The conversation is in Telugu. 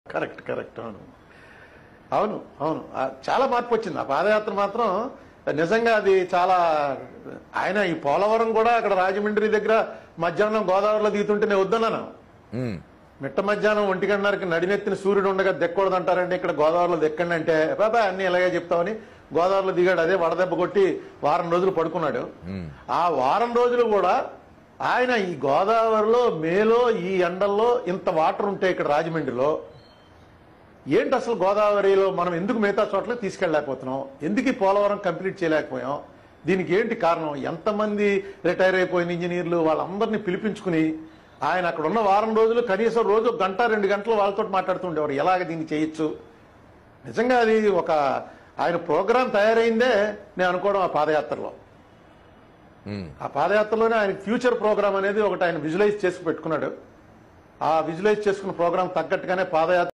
కరెక్ట్ కరెక్ట్ అవును అవును అవును ఆ, చాలా మార్పు వచ్చింది ఆ పాదయాత్ర మాత్రం నిజంగా అది చాలా ఆయన ఈ పోలవరం కూడా అక్కడ రాజమండ్రి దగ్గర మధ్యాహ్నం గోదావరిలో దిగుతుంటే నేను వద్దన్నాను ఉమ్, మిట్ట మధ్యాహ్నం ఒంటి గంటన్నరకి నడినెత్తిన సూర్యుడు ఉండగా దెక్కకూడదు అంటారంటే ఇక్కడ గోదావరిలో దెక్కండి అంటే బాబా అన్ని ఇలాగే చెప్తామని గోదావరిలో దిగాడు అదే వడదెబ్బ కొట్టి వారం రోజులు పడుకున్నాడు ఆ వారం రోజులు కూడా ఆయన ఈ గోదావరిలో మేలో ఈ ఎండల్లో ఇంత వాటర్ ఉంటే ఇక్కడ రాజమండ్రిలో ఏంటి అసలు గోదావరిలో మనం ఎందుకు మిగతా చోట్ల తీసుకెళ్ళలేకపోతున్నాం ఎందుకు ఈ పోలవరం కంప్లీట్ చేయలేకపోయాం దీనికి ఏంటి కారణం ఎంతమంది రిటైర్ అయిపోయిన ఇంజనీర్లు వాళ్ళందరినీ పిలిపించుకుని ఆయన అక్కడ ఉన్న వారం రోజులు కనీసం రోజు ఒక గంట రెండు గంటలు వాళ్ళతో మాట్లాడుతుండేవారు ఎలాగ దీన్ని చేయొచ్చు నిజంగా అది ఒక ఆయన ప్రోగ్రాం తయారైందే నేను అనుకోవడం ఆ పాదయాత్రలో ఉమ్. ఆ పాదయాత్రలోనే ఆయన ఫ్యూచర్ ప్రోగ్రామ్ అనేది ఒకటి ఆయన విజువలైజ్ చేసి పెట్టుకున్నాడు ఆ విజువలైజ్ చేసుకున్న ప్రోగ్రాం తగ్గట్టుగానే పాదయాత్ర